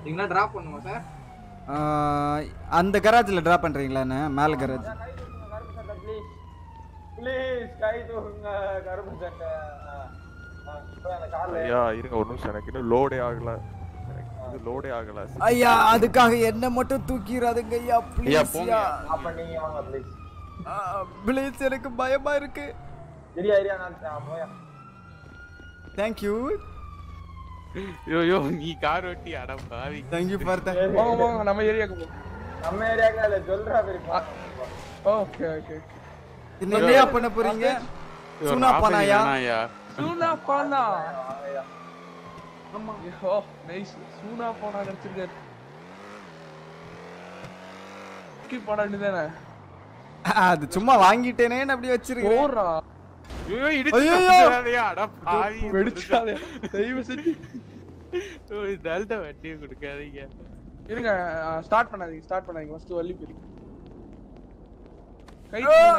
நீங்களா டிராப் பண்ணுமா சார் ஆஹ், அந்த கராஜில் ட்ராப் பண்ணுறீங்களாண்ணே மேலே கராஜ் ப்ளீஸ் ப்ளீஸ் கை தூக்குங்க கருப்பு சட்டை ஆ, ஆ, இப்போ அந்த கார்ல ஐயா இருங்க ஒரு நிமிஷம் எனக்கு இன்னும் லோடே ஆகல எனக்கு இது லோடே ஆகல ஐயா அதுக்காக என்ன மட்டும் தூக்கிடாதுங்க ஐயா ஐயா, ப்ளீஸ் போங்க. ஐயா அப்ப நீங்க வாங்க ப்ளீஸ் ப்ளீஸ் எனக்கு பயமா இருக்கு இரியா இரியா நான் நான் போயா தேங்க்யூ யோ யோ நீ கார் ஓட்டி அட பாவி தேங்க்யூ ஃபார் த போங்க போங்க நம்ம ஏரியாக்கு போங்க நம்ம ஏரியாக்கு இல்ல சொல்றா பெரிய ஓகே ஓகே என்னையா பண்ண போறீங்க சுனா பனாயா ஐயா சூனா பானா ஆமா ஓ நைஸ் சூனா பானா கிடைச்சிருக்காரு கீப் பண்ண வேண்டியதானே அது சும்மா வாங்கிட்டேனேன்னு அப்படி வச்சிருக்கேன் போறா ஐயோ இடிச்சு ஐயையோ. தப்புறாதயா, அட பாவி வெடிச்சாதே தயவு செஞ்சு ஓ, இதனால தான் வட்டியை கொடுக்காதீங்க இருங்க ஸ்டார்ட் பண்ணாதீங்க ஸ்டார்ட் பண்ணாதீங்க ஃபர்ஸ்ட் வள்ளி போய் கை தூக்குங்க.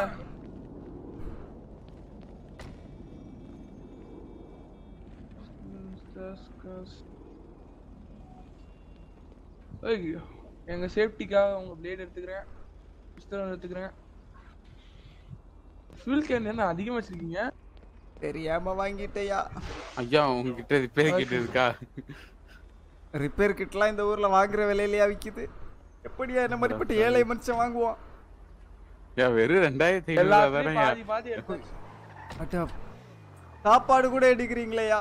ஐயோ எங்க சேஃப்டிக்காக உங்க பிளேட் எடுத்துக்கிறேன் பிஸ்தல் எடுத்துக்கிறேன் ஃபியூல் கேன் என்ன அதிகமா வச்சிருக்கீங்க தெரியாம வாங்கிட்டேயா ஐயா உங்ககிட்ட ரிப்பேர் கிட்ட இருக்கா ரிப்பேர் கிட்லாம் இந்த ஊர்ல வாங்குற விலையிலயா விக்குது எப்படியா என்ன மாதிரிப்பட்ட ஏழை மனுஷன் வாங்குவான் ஐயா வெறும் ரெண்டாயிரத்தி ஐநூறு எல்லாத்துலயும் தானே பாதி பாதி எடுத்தாச்சு அட்டா சாப்பாடு கூட எடுக்கிறீங்களேயா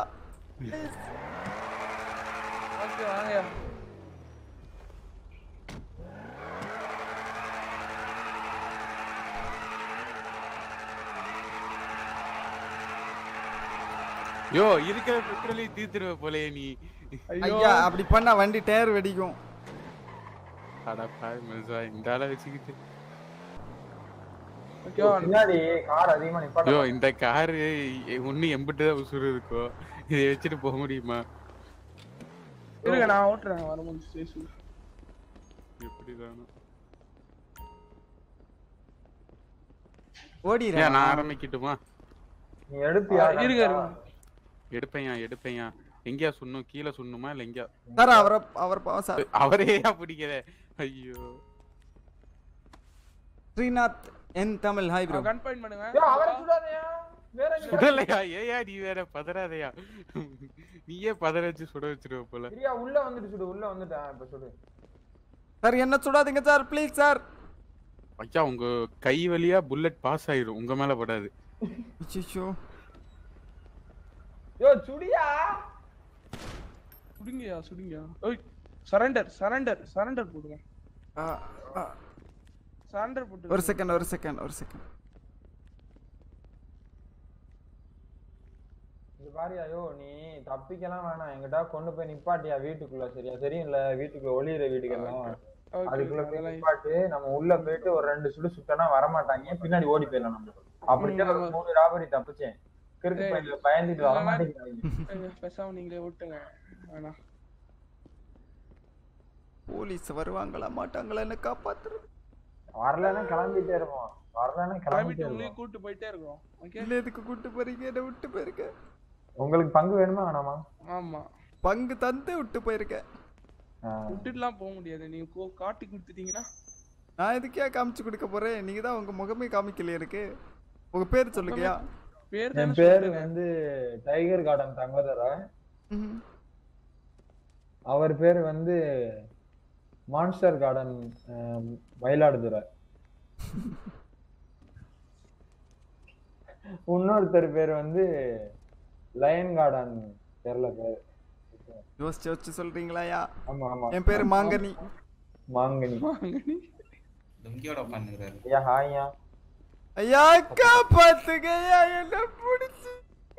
ஓகே வாங்கயா யோ இருக்கிற பெட்ரோலையும் தீர்த்துருவ போலயே நீ ஐயா அப்படி பண்ணா வண்டி டயர் வெடிக்கும் அட பாவி மனுஷா இந்த ஆளை வச்சுக்கிட்டு ஓகேவா பின்னாடி கார் அதிகமா நிப்பாட்ட யோ இந்த காரு ஒண்ணு எம்பிட்டு தான் உசுறு இருக்கோ இதை வச்சுட்டு போக முடியுமா இருங்க நான் ஓட்டுறேன் வரும்போது சேசு எப்படிதானோ ஓடிடுறேன் ஏன் நான் ஆரம்பிக்கட்டுமா நீ எடுப்பியா இருங்க இருங்க எடுப்பேயா எடுப்பேயா எங்கேயா சொன்னும் கீழே சொன்னுமா இல்ல எங்கேயா சார் அவரை அவர் பாவம் சார் அவரே பிடிக்கிற ஐயோ ஸ்ரீநாத் என் Tamil hi bro gun point பண்ணுங்க யோ, அவரை சுடாதயா வேற எங்க சுடலையா ஏயா நீ வேற பதறாதயா நீயே பதற வச்சு சுட வச்சிருவ போல இரியா உள்ள வந்துட்டு சுடு உள்ள வந்துட்டேன் இப்ப சுடு சார் என்ன சுடாதீங்க சார் ப்ளீஸ் சார் ஐயா உங்க கை வழியா புல்லட் பாஸ் ஆயிரும் உங்க மேல படாது ஐயோ யோ சுடியா சுடுங்கயா சுடுங்க ஓய் சரண்டர் சரண்டர் சரண்டர் போடுங்க சரண்டர் போட்டு ஒரு செகண்ட் ஒரு செகண்ட் ஒரு செகண்ட் இது பாரியா யோ நீ தப்பிக்கலாம் வேணாம் எங்கிட்ட கொண்டு போய் நிப்பாட்டியா வீட்டுக்குள்ள சரியா தெரியும்ல வீட்டுக்குள்ள ஒளியிற வீட்டுக்கெல்லாம் Okay, அதுக்குள்ள போய் அதெல்லாம் நிப்பாட்டு நம்ம உள்ள போயிட்டு ஒரு ரெண்டு சுடு சுட்டனா வரமாட்டாங்க பின்னாடி ஓடி போயிடலாம் நம்ம அப்படித்தான் ஒரு மூணு ராபரி தப்பிச்சேன் கிறுக்கு பையில பயந்துட்டு வரமாட்டேங்கிறாங்க ஏங்க, பேசாம நீங்களே விட்டுங்க வேணாம் போலீஸ் வருவாங்களா மாட்டாங்களா என்ன காப்பாத்துறது வரலன்னா கிளம்பிட்டே இருப்போம் வரலன்னா கிளம்பிட்டே கிளம்பிட்டு இருப்போம் உங்களையும் கூட்டு போயிட்டே இருக்கோம் ஓகே இல்ல எதுக்கு கூட்டு போறீங்க என்ன விட்டு போயிருக்க உங்களுக்கு பங்கு வேணுமா வேணாமா ஆமா பங்கு தந்து விட்டு போயிருக்க ஆ. விட்டுட்டுலாம் போக முடியாது நீங்க கோ- காட்டி கொடுத்துட்டீங்கன்னா நான் எதுக்கே காமிச்சு கொடுக்க போறேன் நீங்க தான் உங்க முகமே காமிக்கல எனக்கு உங்க பேர் சொல்லுங்கயா பேர் என் தானே பேரு சொல்றேன். வந்து டைகர் கார்டன் தங்கதரா ம்ஹும். அவர் பேரு வந்து மான்ஸ்டர் கார்டன் அஹ், மயிலாடுதுறை இன்னொருத்தர் பேர் வந்து லயன் கார்டன் தெரியல பேர் யோசிச்சு யோசிச்சு சொல்றீங்களாயா ஆமா ஆமா என் பேரு மாங்கனி மாங்கனி லுங்கியோட உட்காந்துக்கிறாரு ஐயா ஹாய்யா ஐயா காப்பாத்துங்கய்யா என்ன பிடிச்சு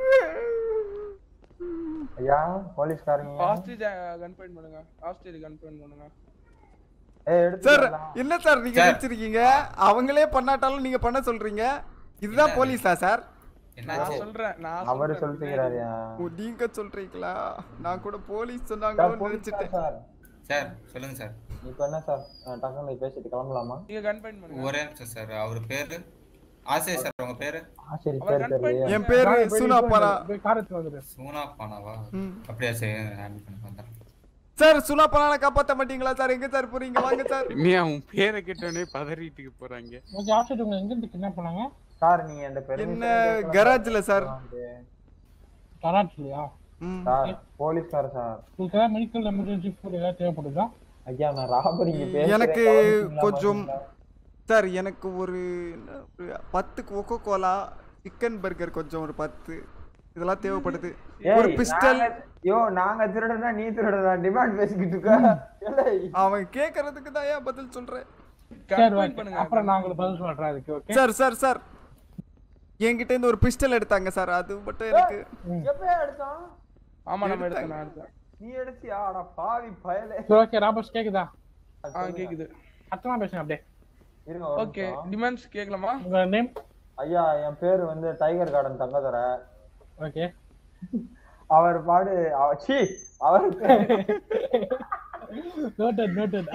ஐயா போலீஸ்காரங்க ஆஸ்ட்ரேஜ் கன் பாயிண்ட் பண்ணுங்க ஆஸ்ட்ரேஜ் கன் பாயிண்ட் பண்ணுங்க ஏய் எடுத்து சார் என்ன சார் நீங்க வச்சிருக்கீங்க அவங்களே பண்ணாட்டாலும் நீங்க பண்ண சொல்றீங்க இதுதான் போலீஸா சார் நான் சொல்றேன் நான் அவரு சொல்றேன். சொல்லிட்டுக்கிறாருயா ஓ, நீங்க சொல்றீங்களா நான் கூட போலீஸ் சொன்னாங்களோன்னு நினைச்சிட்டேன் சார் சார் சொல்லுங்க சார் இப்போ என்ன சார் அஹ், டக்குனு பேசிட்டு கிளம்பலாமா நீங்க கன் பாயிண்ட் பண்ணுங்க ஒரே நிமிஷம் சார் அவர் பேரு ஆசிரியர் சார் உங்க பேரு ஆசிரியர் அவர் பேர் gun point தெரியலையே என் பேரு சுனாப்பாரா சூனா பானாவா ம். அப்படியா சரி ஹேண்டில் பண்ணி வந்துடுறேன் சார் சுலா பலான காப்பாத்த மாட்டீங்களா சார் எங்க சார் போறீங்க வாங்க சார் நீ அவன் பேரை கேட்டோடனே பதறிட்டுக்கு போறாங்க ஓகே ஆஃப்சைட் உங்களை எங்க இருந்து கிட்னாப் பண்ணாங்க சார் நீங்க அந்த permission என்ன கேட்கலாம் கராஜ்ல சார் கராச்சிலையா ம். சார் போலீஸ்கார் சார் உங்களுக்கு ஏதாவது மெடிக்கல் எமர்ஜென்சி ஃபுட் ஏதாவது தேவைப்படுதா ஐயா நான் ராபரிங்க எனக்கு கொஞ்சம் சார் எனக்கு ஒரு என்ன, ஒரு பத்து கொக்கோ கோலா சிக்கன் பர்கர் கொஞ்சம் ஒரு பத்து இதெல்லாம் தேவைப்படுது ஒரு பிஸ்டல் யோ நாங்க திருடனா நீ திருடனா டிமாண்ட் பேசிக்கிட்டு இருக்க ஏலே, அவன் கேக்குறதுக்கு தான் ஏன் பதில் சொல்றேன் சரி கட் ஓகே பண்ணுங்க அப்புறம் நான் உங்களுக்கு பதில் சொல்றேன் அதுக்கு ஓகே சார் சார் சார் என்கிட்ட இருந்து ஒரு பிஸ்டல் எடுத்தாங்க சார் அது மட்டும் எனக்கு எப்பயா எடுத்தான் ஆமா நம்ம எடுத்தேன் நான் எடுத்தேன் நீ எடுத்தியா அட பாவி பயலே சரி ஓகே ராபர்ஸ் கேக்குதா ஆ கேக்குது அத்தனை பேசுங்க அப்படியே இருங்க ஒரு ஓகே நிமிஷம். டிமாண்ட்ஸ் கேட்கலாமா உங்க நேம் ஐயா என் பேரு வந்து டைகர் கார்டன் தங்கதுரை ஓகே அவர் பாடு அவ- சீ அவர் பேரு நோட்டட் நோட்டட்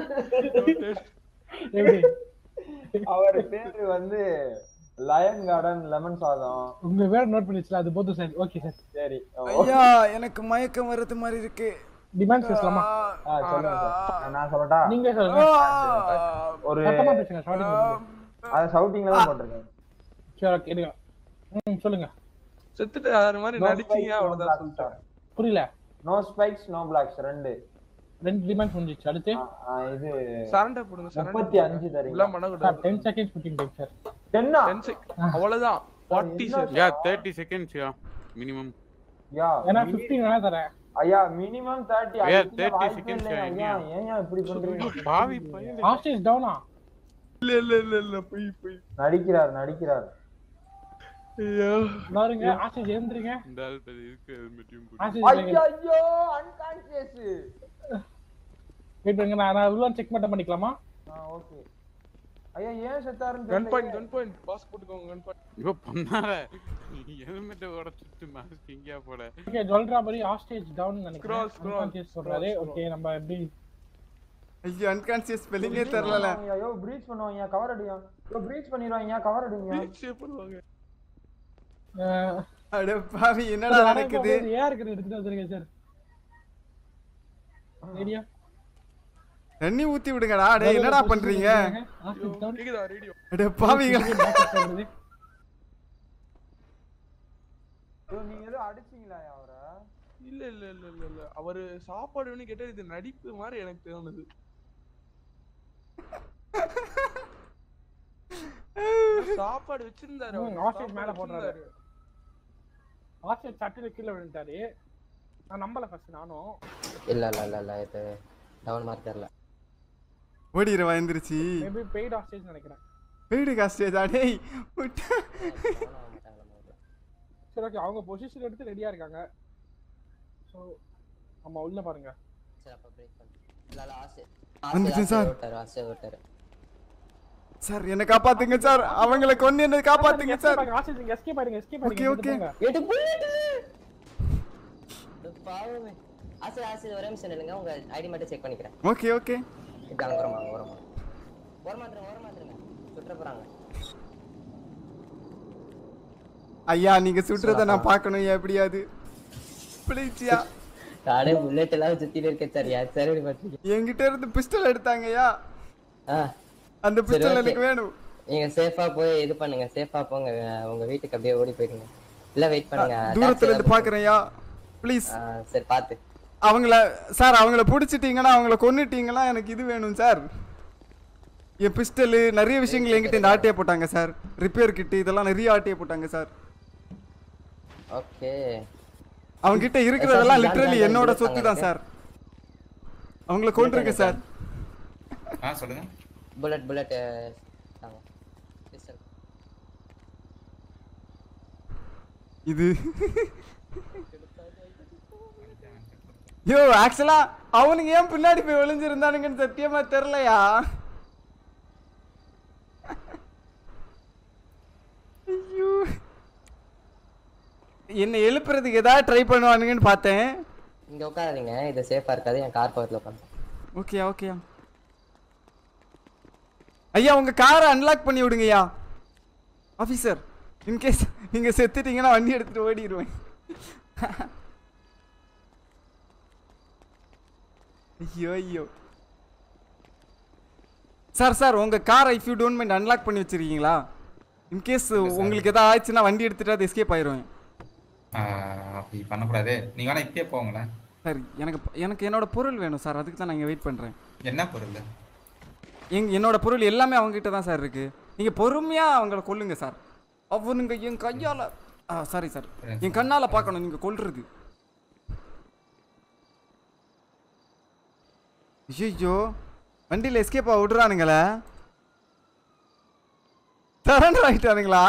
எப்படி அவர் பேரு வந்து லயன் கார்டன் லெமன் சாதம் உங்க வேற நோட் பண்ணிச்சுல அது போதும் சார் ஓகே சார் சரி ஐயா எனக்கு மயக்கம் வர்றது மாதிரி இருக்கு டிமாண்ட் பேசலாமா ஆ, சொல்லுங்க சார் நான் சொல்லட்டா நீங்களே சொல்லுங்க ஒரு சத்தமா பேசுங்க ஸ்டார்டிங் அது சவுட்டிங்ல தான் போட்டிருக்கேன் சரி ஓகே எடுங்க ம் சொல்லுங்க செத்துட்டு அது மாதிரி நடிச்சீங்க அவ்வளவுதான் சொல்லிட்டேன் புரியல நோ ஸ்பைக்ஸ் நோ பிளாக்ஸ் ரெண்டு ரெண்டு டிமாண்ட் முடிஞ்சிச்சு அடுத்து ஆ, ஆ, இது சரண்டர் போடுங்க முப்பத்தி சரண்டர் அஞ்சு தரீங்க எல்லாம் சார் பண்ணக்கூடாது ten seconds putting time sir டென்னா டென் செக் அவ்வளவுதான் forty sir yeah thirty seconds yeah minimum yeah ஏன்னா 15 வேணா தரேன் ஐயா மினிமம் தேர்ட்டி ஐயா, 30 seconds ஐயா ஐயா. ஏன் ஏன் இப்படி பண்றீங்க பாவி பையன் ஹாஸ்டேஜ் டவுனா இல்ல இல்ல இல்ல இல்ல போய் போய் நடிக்கிறார் நடிக்கிறார் ஐயோ பாருங்க ஹாஸ்டேஜ் எழுந்துருங்க இந்த ஆள் பெரிய இருக்கு ஹெல்மெட்டையும் போட்டு ஹாஸ்டேஜ் ஐயோ ஐயோ அன்கான்சியஸ் வெயிட் பண்ணுங்க நான் நான் உள்ள செக் மட்டும் பண்ணிக்கலாமா ஓகே ஐயா ஏன் செத்தாருன்னு கன் பாயிண்ட் தெரியல கன் பாயிண்ட் பாஸ் போட்டுக்கோங்க கன் பாயிண்ட் இவ பண்ணாத ஹெல்மெட்டை உடச்சிட்டு மாஸ்க் எங்கேயா போட ஓகே ஜுவல்ராபரி ஹாஸ்டேஜ் டவுன் நினைக்கிறேன் Scroll, scroll, Unconscious சொல்றாரு scroll, ஓகே நம்ம எப்படி ஐயோ அன்கான்சியஸ் ஸ்பெல்லிங்கே தெரியல ஐயோ ப்ரீச் பண்ணுவாங்க கவர் அடியா யோ ப்ரீச் பண்ணிடுவாங்க கவர் அடிங்க சேவ் பண்ணுவாங்க அஹ், அட பாவி என்னடா நடக்குது ஏஆர் கிட்ட எடுத்துட்டு வந்துருங்க சார் ரெடியா தண்ணி ஊத்தி விடுங்கடா டேய் என்னடா பண்றீங்க ஹாஸ்டேஜ் டவுன் கேக்குதா ரேடியோ அட பாவிகளா யோ நீங்க ஏதோ அடிச்சீங்களா அவரை இல்ல இல்ல இல்ல இல்ல இல்ல அவரு சாப்பாடு வேணும் கேட்டா இது நடிப்பு மாதிரி எனக்கு தோணுது சாப்பாடு வச்சிருந்தாரு ம், அவரு. ஆஃபீஸ் மேல சாப்பாடு போடுறாரு. வச்சிருந்தாரு. ஹாஸ்டேஜ் சட்டுல கீழே விழுந்துட்டாரு நான் நம்பல ஃபர்ஸ்ட் நானும் இல்ல இல்ல இல்ல இல்ல இது டவுன் மார்க் தெரியல ஓடிடுவா எந்திரிச்சு மேபி பெய்ட் ஹாஸ்டேஜ் நினைக்கிறேன் வீடு காஸ்டேஜா டேய் விட்டு. down ஆக மாட்டாங்க நம்ம. சரி ஓகே அவங்க பொசிஷன் எடுத்து ரெடியா இருக்காங்க ஸோ ஆமா உள்ள பாருங்க சரி அப்ப பிரேக் பண்ணு இல்ல இல்ல ஆசை வந்துட்டேன் ஆசை சார். விட்டாரு ஆசை விட்டாரு சார் என்ன காப்பாத்துங்க சார் அவங்கள கொண்டு என்ன காப்பாத்துங்க சார் ஹாஸ்டேஜ் இங்க எஸ்கேப் ஆயிடுங்க எஸ்கேப் Okay, okay. ஆயிடுங்க எட்டு bullet! இது பாவமே ஆசை ஆசை ஒரே நிமிஷம் நில்லுங்க உங்க ஐடி மட்டும் செக் பண்ணிக்கிறேன் ஓகே ஓகே இப்படி அங்க ஓரமா ஓரமா ஓரமாத்துருங்க ஓரமாத்துருங்க சுற்ற போறாங்க ஐயா நீங்க சுடுறத நான் பார்க்கணும் எப்படியாவது ப்ளீஸ்யா நானே புல்லட் எல்லாம் சுத்திட்டு இருக்கேன் சார் யார் சார் இப்படி பண்றீங்க என்கிட்ட இருந்து பிஸ்டல் எடுத்தாங்கய்யா ஆ அந்த சரி, பிஸ்டல் okay. எனக்கு வேணும் நீங்க சேஃபா போய் இது பண்ணுங்க சேஃபா போங்க அஹ் உங்க வீட்டுக்கு அப்படியே ஓடி போயிடுங்க இல்ல வெயிட் பண்ணுங்க தூரத்துல taxi இருந்து ஏதாவது பாக்குறேன்யா ப்ளீஸ் ஆ, சரி பாத்து அவங்கள சார் அவங்கள பிடிச்சிட்டீங்கன்னா அவங்கள கொன்னுட்டீங்கன்னா எனக்கு இது வேணும் சார் என் பிஸ்டலு நிறைய விஷயங்கள் என்கிட்ட இந்த ஆட்டையை போட்டாங்க சார் ரிப்பேர் கிட்டு இதெல்லாம் நிறைய ஆட்டையை போட்டாங்க சார் ஓகே அவங்க கிட்ட இருக்கிறதெல்லாம் சார், லிட்டரலி நான் என்னோட தான் சொத்து தான் இருக்காங்க. சார் அவங்கள கொண்டிருக்க சார் ஆ சொல்லுங்க புல்லட் புல்லட் தாங்க பிஸ்டல் இது யோ ஆக்சுவலா அவனுங்க ஏன் பின்னாடி போய் ஒளிஞ்சிருந்தானுங்கன்னு சத்தியமா தெரியலையா ஐயோ என்ன எழுப்புறதுக்கு ஏதாவது ட்ரை பண்ணுவானுங்கன்னு பார்த்தேன் இங்க உட்காராதீங்க இது சேஃபா இருக்காது என் கார் பக்கத்துல உட்காந்து ஓகே ஓகே ஐயா உங்க காரை அன்லாக் பண்ணி விடுங்கய்யா ஆஃபீஸர் இன்கேஸ் நீங்க செத்துட்டீங்கன்னா வண்டி எடுத்துட்டு ஓடிடுவேன் ஐயோ ஐயோ சார் சார் உங்க car if you don't mind unlock பண்ணி வச்சிருக்கீங்களா இன்கேஸ் உங்களுக்கு எதாவது ஆயிடுச்சுன்னா வண்டி எடுத்துட்டு அது எஸ்கேப் ஆயிடுவேன் ஆஹ் அப்படி பண்ணக்கூடாது நீங்க வேணா இப்பயே போங்களேன் சார் எனக்கு எனக்கு என்னோட பொருள் வேணும் சார் அதுக்கு தான் நான் இங்கே வெயிட் பண்ணுறேன் என்ன பொருள் எங் என்னோட பொருள் எல்லாமே அவங்ககிட்ட தான் சார் இருக்கு நீங்கள் பொறுமையாக அவங்கள கொல்லுங்க சார் அவனுங்க என் கையால் ஆ சாரி சார் என் கண்ணால் பார்க்கணும் நீங்கள் கொல்றது ஐயோ வண்டியில் எஸ்கேப் ஆக விடுறானுங்களே சரண்டர் ஆகிட்டானுங்களா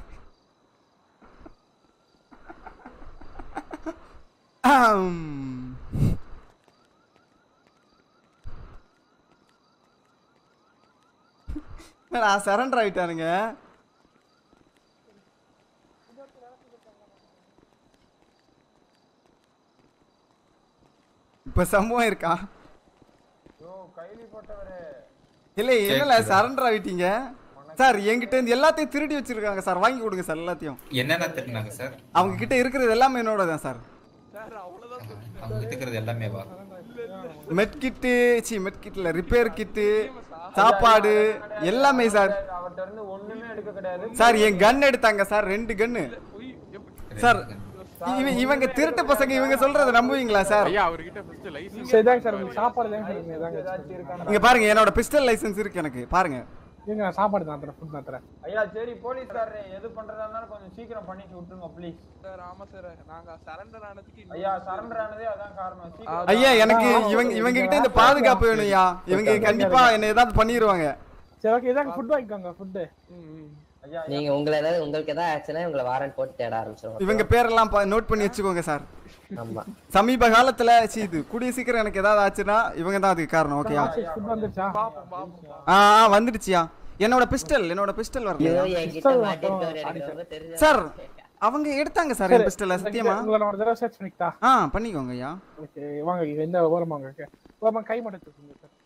ஆம். என்னடா சரண்டர் ஆயிட்டானுங்க இப்ப சம்பவம் இருக்கா யோ கைலி போட்டவரே இல்ல என்னல சரண்டர் ஆயிட்டீங்க சார் என்கிட்ட இருந்து எல்லாத்தையும் திருடி வச்சிருக்காங்க சார் வாங்கி கொடுங்க சார் எல்லாத்தையும் என்னென்ன திருடினாங்க சார் அவங்க கிட்ட இருக்கிறது எல்லாமே என்னோட தான் சார் அவங்க கிட்ட இருக்கிறது எல்லாமே வா மெட் கிட்டு சி மெட் கிட்ல ரிப்பேர் கிட்டு சாப்பாடு எல்லாமே சார் அவர்கிட்ட இருந்து ஒண்ணுமே எடுக்க கிடையாது சார் என் கன் எடுத்தாங்க சார் ரெண்டு கன்னு சார் இவ- இவங்க திருட்டு பசங்க இவங்க சொல்றத நம்புவீங்களா சார் ஐயா அவர்கிட்ட ஃபர்ஸ்ட் லைசன்ஸ் சரி இதாங்க சார் உங்களுக்கு சாப்பாடு தாங்க சார் இங்க இதாங்க ஏதாச்சும் இருக்கான்னு இங்க பாருங்க என்னோட பிஸ்டல் லைசென்ஸ் இருக்கு எனக்கு பாருங்க இங்க நான் சாப்பாடு தான் தரேன் ஃபுட் தான் தரேன் ஐயா சரி போலீஸ்காரரே எது பண்றதா இருந்தாலும் கொஞ்சம் சீக்கிரம் பண்ணிட்டு விட்டுருங்க ப்ளீஸ் சார் ஆமா சார் நாங்க சரண்டர் ஆனதுக்கு இன்னும் ஐயா சரண்டர் ஆனதே அதான் காரணம் சீக்கிரம் ஐயா எனக்கு இவங்க இவங்க கிட்ட இந்த பாதுகாப்பு வேணும்யா இவங்க கண்டிப்பா என்ன ஏதாவது பண்ணிடுவாங்க சரி ஓகே இதாங்க ஃபுட் வாங்கிக்கோங்க ஃபுட் ஐயா நீங்க உங்களை ஏதாவது உங்களுக்கு ஏதாவது ஆச்சுன்னா உங்களை வாரண்ட் போட்டு தேட ஆரம்பிச்சிருவோம் இவங்க பேரெல்லாம் நோட் பண்ணி வச்சுக்கோங்க சார் ஆமா சமீப காலத்துல சி இது கூடிய சீக்கிரம் எனக்கு ஏதாவது ஆச்சுன்னா இவங்க தான் அதுக்கு காரணம் ஓகேயா ஃபுட் வந்துருச்சா பாப்போம் பாப்போம் ஆ ஆ, வந்துடுச்சியா என்னோட பிஸ்டல் என்னோட பிஸ்டல் ஐயோ வரல என்கிட்ட மாட்டிருக்கவர் எனக்கு ரொம்ப தெரிஞ்ச சார் அவங்க எடுத்தாங்க சார் என் பிஸ்டல சத்தியமா உங்களை நான் ஒரு தடவை சர்ச் பண்ணிக்கிட்டா ஆ பண்ணிக்கோங்க ஐயா ஓகே வாங்க இங்க எந்த ஓரமா வாங்க ஓரமா கை மட்டும் தூக்குங்க சார்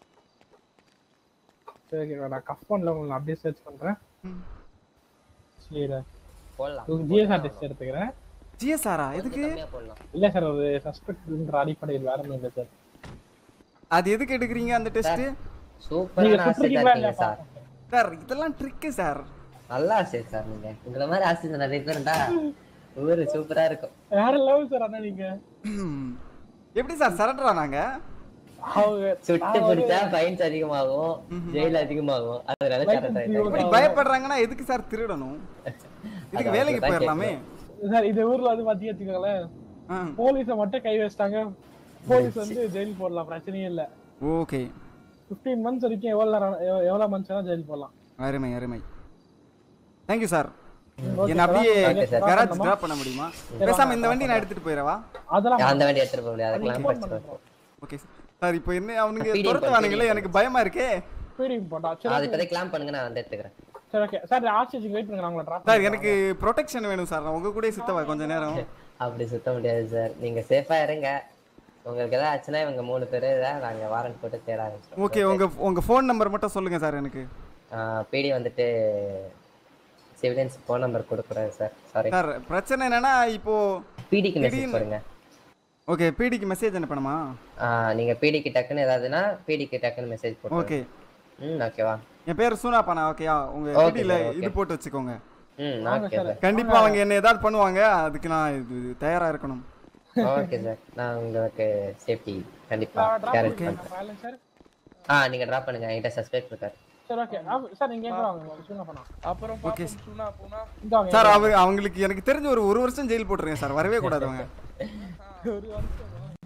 சரி okay, நான் கஃப் பண்ணல உங்களை நான் அப்படியே சர்ச் பண்றேன் ம். சரி போடலாம் ஜிஎஸ்ஆர் டெஸ்ட் எடுத்துக்கிறேன் ஜிஎஸ்ஆரா எதுக்கு கம்மியா போடலாம் இல்ல சார் ஒரு சஸ்பெக்ட்ன்ற அடிப்படையில் வேற ஒன்றும் இல்லை சார் அது எதுக்கு எடுக்கிறீங்க அந்த டெஸ்ட் நீங்க சூப்பரான ஆசிரியர் சுற்றுறீங்களா இருக்கீங்க இல்லையா சார் சார் இதெல்லாம் ட்ரிக்கு சார் நல்லா ஆசிரியர் சார் நீங்க உங்களை மாதிரி ஆசிரியர் நிறைய பேர் இருந்தா ஊரு சூப்பரா இருக்கும் வேற லெவல் சார் அண்ணா நீங்க எப்படி சார் சரண்டர் ஆனாங்க அவங்க சுட்டு பிடிச்சா ஃபைன்ஸ் அதிகமாகும் ஜெயில் அதிகமாகும் அதனால கரெக்ட் இப்படி பயப்படுறாங்கன்னா எதுக்கு சார் திருடணும் இதுக்கு வேலைக்கு அதான் போயிடலாமே சார் இந்த ஊர்ல வந்து பாத்தீங்க வச்சுக்கோங்களேன் ஆ போலீஸ மட்டும் கை வச்சிட்டாங்க போலீஸ் வந்து ஜெயில் போடலாம் பிரச்சனையே இல்ல ஓகே 15 மந்த்ஸ் வரைக்கும் எவ்வளவு நேரம் எவ்வ- எவ்வளவு மந்த்ஸ் வேணா ஜெயில் போடலாம் அருமை அருமை தேங்க்யூ சார் Okay, என்ன அப்படியே Okay, sir. கராஜ் டிராப் பண்ண முடியுமா பேசாம இந்த வண்டி நான் எடுத்துட்டு போயிடவா அதெல்லாம் அந்த வண்டி எடுத்துட்டு போக முடியாது அதுக்கெல்லாம் பிரச்சனை இருக்கும் ஓகே சார் சார் இப்போ என்ன அவனுங்க PD துரத்துவானுங்களே பண்ணி எனக்கு பயமா இருக்கே ஃபீடிங் போட்டா சரி அது இப்போதைக்கு கிளாம் பண்ணுங்க நான் வந்து எடுத்துக்கிறேன் சரி ஓகே சார் ஆர்சிஜி வெயிட் பண்ணுங்க நான் உங்களை ட்ராப் சார் எனக்கு ப்ரொடெக்ஷன் வேணும் சார் நான் உங்க கூட சுத்தவா கொஞ்ச நேரம் அப்படி சுத்த முடியாது சார் நீங்க சேஃபா இருங்க உங்களுக்கு ஏதாவது ஆச்சுன்னா இவங்க மூணு பேரு தான் நாங்க வாரண்ட் போட்டு தேட ஆரம்பிச்சிடும் ஓகே உங்க உங்க ஃபோன் நம்பர் மட்டும் சொல்லுங்க சார் எனக்கு பிடி வந்துட்டு சிவிலியன்ஸ் ஃபோன் நம்பர் கொடுக்கூடாது சார் சாரி சார் பிரச்சனை என்னன்னா இப்போ பிடிக்கு மெசேஜ் திடீர்னு- பண்ணுங்க ஓகே பிடிக்கு மெசேஜ் அனுப்பணுமா ஆ, நீங்க பிடிக்கு டக்குன்னு ஏதாவதுன்னா பிடிக்கு டக்குன்னு மெசேஜ் போட்டு ஓகே ம் ஓகேவா என் பேர் சூனாப்பானா ஓகேயா உங்க Okay, பிடியில sir, okay. இது போட்டு வச்சுக்கோங்க ம் ஓகே சார் கண்டிப்பா அவங்க என்ன ஏதாவது பண்ணுவாங்க அதுக்கு நான் இது இது தயாரா இருக்கணும் ஓகே சார் நான் உங்களுக்கு சேஃப்டி கண்டிப்பா கேரேஜ் பண்றேன் சார் ஆ நீங்க டிராப் பண்ணுங்க என்கிட்ட சஸ்பெக்ட் இருக்காரு சரி ஓகே சார் நீங்க எங்க வாங்க சும்மா பண்ணா அப்புறம் Okay, பாப்போம் சுனா போனா இங்க வாங்க சார் அவங்க அவங்களுக்கு எனக்கு தெரிஞ்ச ஒரு ஒரு வருஷம் ஜெயில் போட்டுருங்க சார் வரவே கூடாது அவங்க ஒரு வருஷம்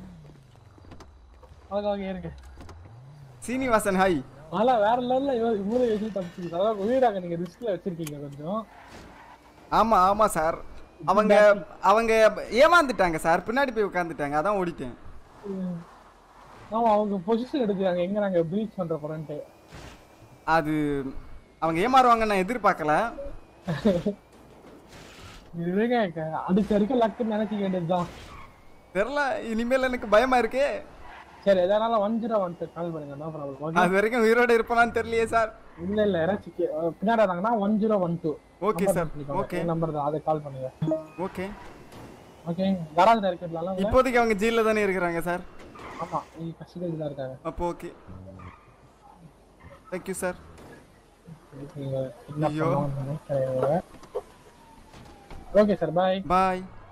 வாங்க வாங்க இருங்க சீனிவாசன் ஹாய் அதெல்லாம் வேற லெவல்ல இவ்வளவு வச்சு தப்பிச்சு அதாவது உயிராக நீங்க ரிஸ்க்ல வச்சிருக்கீங்க கொஞ்சம் ஆமா ஆமா சார் அவங்க அவங்க ஏமாந்துட்டாங்க சார் பின்னாடி போய் உட்காந்துட்டாங்க அதான் ஓடிட்டேன் ம். ஆமா அவங்க பொசிஷன் எடுக்கிறாங்க எங்க நாங்க ப்ளீச் பண்ற போறேன்ட்டு அது அவங்க ஏமாறுவாங்க நான் எதிர்பார்க்கல இதுவேங்க க- அடிச்ச வரைக்கும் லக்குன்னு நினைச்சிக்க வேண்டியதுதான் தெரியல இனிமேல் எனக்கு பயமா இருக்கே சரி எதனால ஒன் ஜீரோ ஒன் கால் பண்ணுங்க நோ ப்ராப்ளம் ஓகே அது வரைக்கும் உயிரோட இருப்பானான்னு தெரியலையே சார் இல்ல இல்ல யாராச்சும் கே- அஹ் பின்னாடி வந்தாங்கன்னா one zero one two Okay, sir. Okay. Number தான் அதை கால் பண்ணுங்க ஓகே ஓகே கராஜ் இருக்கிறதுலாம் இப்போதைக்கு அவங்க ஜெயில தானே இருக்கிறாங்க சார் ஆமா நீங்க கஸ்டடியில் தான் இருக்காங்க அப்போ ஓகே தேங்க்யூ சார் நீங்க என்ன ஐயோ. பண்ணுவாங்கன்னு நினைக்கிறேன் ஓகே சார் பாய் பாய்